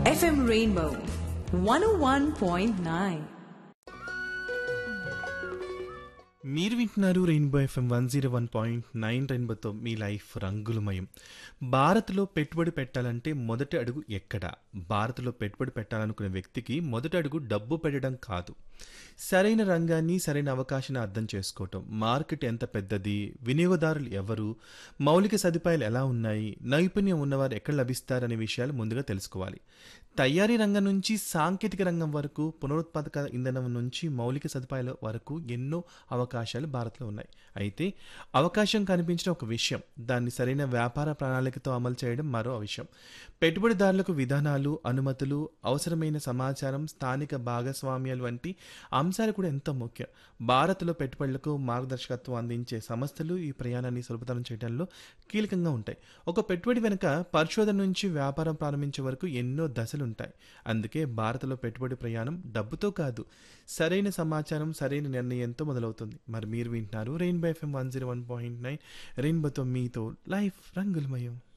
FM Rainbow 101.9. మీరు వింటున్నారు rainbow FM one zero one point nine రెయిన్బోతో మీ లైఫ్ రంగులమయం భారత్లో పెట్టుబడి పెట్టాలంటే మొదటి అడుగు ఎక్కడ భారత్లో పెట్టుబడి పెట్టాలనుకునే వ్యక్తికి మొదటి అడుగు డబ్బు పెట్టడం కాదు సరైన రంగాన్ని సరైన అవకాశాన్ని అర్థం చేసుకోవటం మార్కెట్ ఎంత పెద్దది వినియోగదారులు ఎవరు మౌలిక సదుపాయాలు ఎలా ఉన్నాయి నైపుణ్యం ఉన్నవారు ఎక్కడ లభిస్తారనే విషయాలు ముందుగా తెలుసుకోవాలి తయారీ రంగం నుంచి సాంకేతిక రంగం వరకు పునరుత్పాదక ఇంధనం నుంచి మౌలిక సదుపాయాల వరకు ఎన్నో అవకాశాలు భారత్లో ఉన్నాయి అయితే అవకాశం కనిపించిన ఒక విషయం దాన్ని సరైన వ్యాపార ప్రణాళికతో అమలు చేయడం మరో విషయం పెట్టుబడిదారులకు విధానాలు అనుమతులు అవసరమైన సమాచారం స్థానిక భాగస్వామ్యాలు వంటి అంశాలు కూడా ఎంతో ముఖ్యం భారత్లో పెట్టుబడులకు మార్గదర్శకత్వం అందించే సంస్థలు ఈ ప్రయాణాన్ని సులభతరం చేయడంలో కీలకంగా ఉంటాయి ఒక పెట్టుబడి వెనుక పరిశోధన నుంచి వ్యాపారం ప్రారంభించే వరకు ఎన్నో దశలు ఉంటాయి అందుకే భారత్లో పెట్టుబడి ప్రయాణం డబ్బుతో కాదు సరైన సమాచారం సరైన నిర్ణయంతో మొదలవుతుంది మరి మీరు వింటున్నారు rainbow FM one zero one point nine రెయిన్బోతో మీతో లైఫ్ రంగులమయం